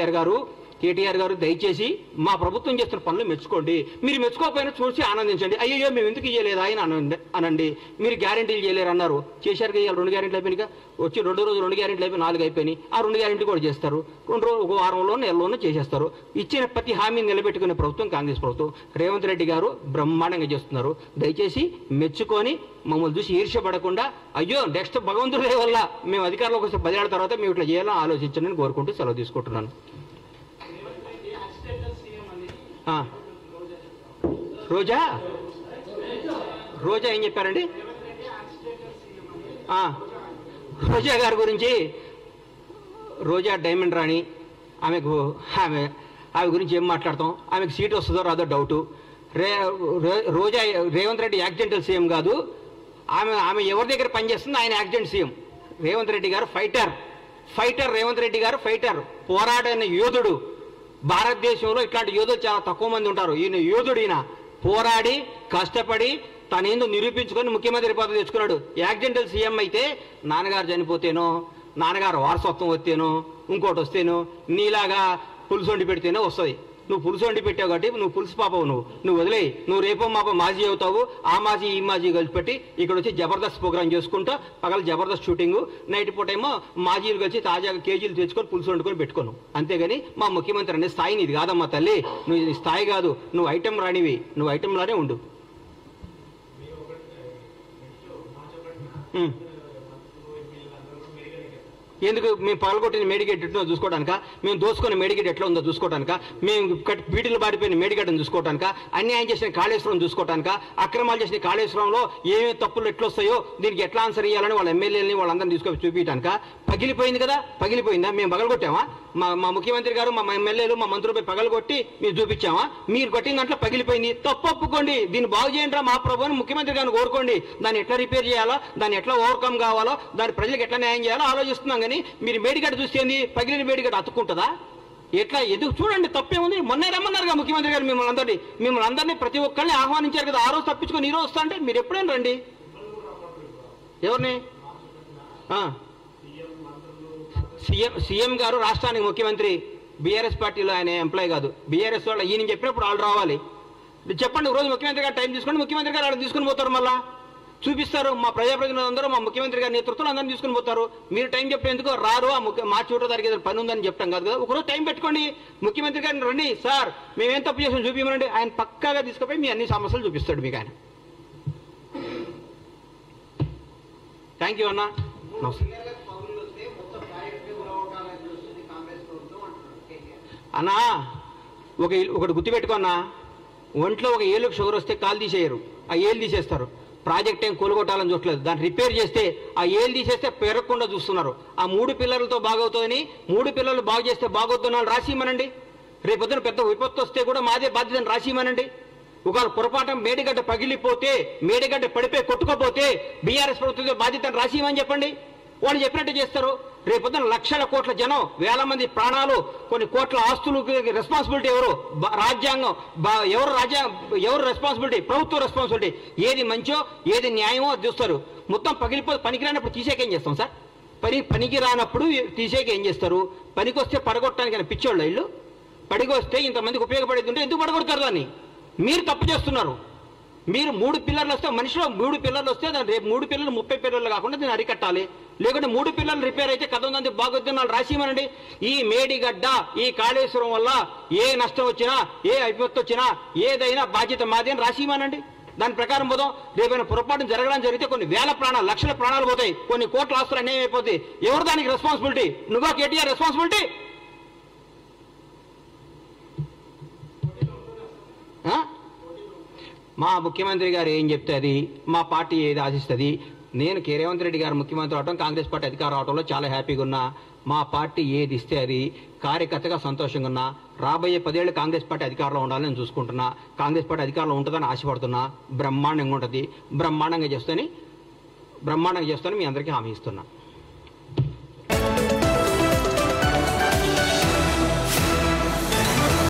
కేటీఆర్ గారు కేటీఆర్ గారు దయచేసి మా ప్రభుత్వం చేస్తున్న పనులు మెచ్చుకోండి మీరు మెచ్చుకోకపోయినా చూసి ఆనందించండి అయ్యో మేము ఎందుకు ఇయ్యలేదు ఆయన అనండి అనండి మీరు గ్యారెంటీలు చేయలేరు అన్నారు చేశారు కదా ఇవాళ రెండు గ్యారెంటీలు అయిపోయినాయి వచ్చి రెండు రోజులు రెండు గ్యారెంటీలు అయిపోయి నాలుగు అయిపోయినాయి ఆ రెండు గ్యారెంటీ కూడా చేస్తారు రెండు రోజులు ఒక వారంలో నెలలోనూ చేసేస్తారు ఇచ్చిన ప్రతి హామీని నిలబెట్టుకునే ప్రభుత్వం కాంగ్రెస్ ప్రభుత్వం రేవంత్ రెడ్డి గారు బ్రహ్మాండంగా చేస్తున్నారు దయచేసి మెచ్చుకొని మమ్మల్ని చూసి ఈర్ష్యపడకుండా అయ్యో నెక్స్ట్ భగవంతుడి వల్ల మేము అధికారంలోకి వస్తే పదేళ్ల తర్వాత మేము ఇట్లా చేయాలని ఆలోచించండి కోరుకుంటూ సెలవు తీసుకుంటున్నాను ఆ. రోజా రోజా ఏం చెప్పారండి ఆ. రోజా గారి గురించి రోజా డైమండ్ రాణి ఆమెకు ఆమె ఆమె గురించి ఏం మాట్లాడతాం ఆమెకు సీట్ వస్తుందో రాదో డౌటు రే రే- రోజా రేవంత్ రెడ్డి యాక్సిడెంటల్ సీఎం కాదు ఆమె ఆమె ఎవరి దగ్గర పనిచేస్తుంది ఆయన యాక్సిడెంట్ సీఎం రేవంత్ రెడ్డి గారు ఫైటర్ ఫైటర్ రేవంత్ రెడ్డి గారు ఫైటర్ పోరాడిన యోధుడు భారతదేశంలో ఇట్లాంటి యోధులు చాలా తక్కువ మంది ఉంటారు ఈయన యోధుడు ఈయన పోరాడి కష్టపడి తనేందో నిరూపించుకొని ముఖ్యమంత్రి పదవి తెచ్చుకున్నాడు యాక్సిడెంటల్ సీఎం అయితే నాన్నగారు చనిపోతేనో నాన్నగారు వారసత్వం వస్తేనో ఇంకోటి వస్తేనో నీలాగా పులుసు వండి పెడితేనే వస్తుంది నువ్వు పులుసు వండి పెట్టావు కాబట్టి నువ్వు పులుసు పాపవు నువ్వు నువ్వు వదిలేయి నువ్వు రేపో మాపో మాజీ అవుతావు ఆ మాజీ ఈ మాజీ కలిసి పెట్టి ఇక్కడ వచ్చి జబర్దస్త్ ప్రోగ్రామ్ చేసుకుంటా పగల జబర్దస్త్ షూటింగ్ నైట్ పూట ఏమో మాజీలు కలిసి తాజాగా కేజీలు తెచ్చుకొని పులుసు వండుకొని పెట్టుకోను అంతేగాని మా ముఖ్యమంత్రి అనే స్థాయి నీది కాదమ్మా తల్లి నువ్వు నీ స్థాయి కాదు నువ్వు ఐటెం రానివి నువ్వు ఐటెంలానే ఉండు ఉమ్. ఎందుకు మేము పగలగొట్టిన మేడిగేట్ ఎట్లా చూసుకోవడానిక మేము దోసుకున్న మేడిగేట్ ఎట్లా ఉందో చూసుకోవడానిక మేము కట్ బీటీలు బారిపోయిన మేడిగడ్డను చూసుకోవడానిక అన్యాయం చేసిన కాళేశ్వరం చూసుకోవడానిక అక్రమాలు చేసిన కాళేశ్వరంలో ఏమేమి తప్పులు ఎట్లా వస్తాయో దీనికి ఎట్లా ఆన్సర్ ఇవ్వాలని వాళ్ళ ఎమ్మెల్యేలని వాళ్ళందరినీ తీసుకొని చూపించడానిక పగిలిపోయింది కదా పగిలిపోయిందా మేము పగలగొట్టామా మా మా ముఖ్యమంత్రి గారు మా ఎమ్మెల్యేలు మా మంత్రులపై పగలగొట్టి మేము చూపించామా మీరు కొట్టిన దాంట్లో పగిలిపోయింది తప్పు ఒప్పుకోండి దీన్ని బాగు చేయండి రా మా ప్రభు అని ముఖ్యమంత్రి గారిని కోరుకోండి దాన్ని ఎట్లా రిపేర్ చేయాలో దాన్ని ఎట్లా ఓవర్కమ్ కావాలో దాని ప్రజలకు ఎట్లా న్యాయం చేయాలో ఆలోచిస్తున్నాం కానీ మీరు మేడిగడ్డ చూస్తే ఏంది పగిలిన మేడిగడ్డ అతుక్కుంటుందా ఎట్లా ఎదుగు చూడండి తప్పేముంది మొన్నే రమ్మన్నారుగా ముఖ్యమంత్రి గారు మిమ్మల్ని అందరినీ మిమ్మల్ని అందరినీ ప్రతి ఒక్కరిని ఆహ్వానించారు కదా ఆ రోజు తప్పించుకొని ఈ రోజు వస్తా అంటే మీరు ఎప్పుడైనా రండి ఎవరిని ఆ. సీఎం సీఎం గారు రాష్ట్రానికి ముఖ్యమంత్రి బీఆర్ఎస్ పార్టీలో ఆయన ఎంప్లాయ్ కాదు బీఆర్ఎస్ వాళ్ళు ఈయన చెప్పినప్పుడు వాళ్ళు రావాలి ఇది చెప్పండి ఒక రోజు ముఖ్యమంత్రి గారు టైం తీసుకోండి ముఖ్యమంత్రి గారు వాళ్ళు తీసుకుని పోతారు మళ్ళా చూపిస్తారు మా ప్రజాప్రతినిధులు అందరూ మా ముఖ్యమంత్రి గారి నేతృత్వంలో అందరిని తీసుకుని పోతారు మీరు టైం చెప్పేందుకు రారు ఆ ముఖ్య మార్చి ఒకటో తారీఖు ఏదైనా పని ఉందని చెప్తాం కాదు కదా ఒకరోజు టైం పెట్టుకోండి ముఖ్యమంత్రి గారిని రండి సార్ మేమేం తప్పు చేసాం చూపించమనండి ఆయన పక్కాగా తీసుకుపోయి మీ అన్ని సమస్యలు చూపిస్తాడు మీకు ఆయన థ్యాంక్ యూ అన్న నమస్తే అన్నా ఒక ఇల్- ఒకటి గుర్తుపెట్టుకున్నా ఒంట్లో ఒక ఏళ్ళకి షుగర్ వస్తే కాలు తీసేయరు ఆ ఏళ్ళు తీసేస్తారు ప్రాజెక్ట్ ఏం కూలగొట్టాలని చూడలేదు దాన్ని రిపేర్ చేస్తే ఆ ఏళ్ళు తీసేస్తే పెరగకుండా చూస్తున్నారు ఆ మూడు పిల్లలతో బాగవుతుందని మూడు పిల్లలు బాగు చేస్తే బాగవుతున్నాను రాసిమనండి రేపొద్దున పెద్ద విపత్తు వస్తే కూడా మాదే బాధ్యతను రాసిమనండి ఒకవేళ పొరపాటు మేడిగడ్డ పగిలిపోతే మేడిగడ్డ పడిపోయి కొట్టుకోపోతే బీఆర్ఎస్ ప్రభుత్వం బాధ్యతను రాసిమని చెప్పండి వాళ్ళు చెప్పినట్టు చేస్తారు రేపొద్దున లక్షల కోట్ల జనం వేల మంది ప్రాణాలు కొన్ని కోట్ల ఆస్తులకు రెస్పాన్సిబిలిటీ ఎవరు బ- రాజ్యాంగం బ- ఎవరు రాజ్యాంగ ఎవరు రెస్పాన్సిబిలిటీ ప్రభుత్వ రెస్పాన్సిబిలిటీ ఏది మంచో ఏది న్యాయమో అది చూస్తారు మొత్తం పగిలిపో పనికి రానప్పుడు తీసేకేం చేస్తాం సార్ పని పనికి రానప్పుడు తీసేక ఏం చేస్తారు పనికి వస్తే పడగొట్టడానికి పిచ్చోళ్ళు ఇల్లు పడికి వస్తే ఇంతమందికి ఉపయోగపడేది ఉంటే ఎందుకు పడగొడతారు దాన్ని మీరు తప్పు చేస్తున్నారు మీరు మూడు పిల్లర్లు వస్తే మనిషిలో మూడు పిల్లర్లు వస్తే దాన్ని రేపు మూడు పిల్లలు ముప్పై పిల్లలు కాకుండా దీన్ని అరికట్టాలి లేకుంటే మూడు పిల్లలు రిపేర్ అయితే కథ ఉందని బాగొద్దు వాళ్ళు రాసిమనండి ఈ మేడిగడ్డ ఈ కాళేశ్వరం వల్ల ఏ నష్టం వచ్చినా ఏ విపత్తు వచ్చినా ఏదైనా బాధ్యత మాది అని రాసిమనండి దాని ప్రకారం పోదాం రేపైనా పొరపాటు జరగడం జరిగితే కొన్ని వేల ప్రాణాలు లక్షల ప్రాణాలు పోతాయి కొన్ని కోట్ల ఆస్తులు అన్యాయం అయిపోతాయి ఎవరు దానికి రెస్పాన్సిబిలిటీ నువ్వా కేటీఆర్ రెస్పాన్సిబిలిటీ ఆ? మా ముఖ్యమంత్రి గారు ఏం చెప్తే అది మా పార్టీ ఏది ఆశిస్తుంది నేను కే రేవంత్ రెడ్డి గారు ముఖ్యమంత్రి అవటం కాంగ్రెస్ పార్టీ అధికారం అవటంలో చాలా హ్యాపీగా ఉన్నా మా పార్టీ ఏది ఇస్తే అది కార్యకర్తగా సంతోషంగా ఉన్నా రాబోయే పదేళ్ళు కాంగ్రెస్ పార్టీ అధికారంలో ఉండాలని నేను చూసుకుంటున్నా కాంగ్రెస్ పార్టీ అధికారంలో ఉంటుందని ఆశపడుతున్నా బ్రహ్మాండంగా ఉంటుంది బ్రహ్మాండంగా చేస్తని బ్రహ్మాండంగా చేస్తానని మీ అందరికీ హామీ ఇస్తున్నా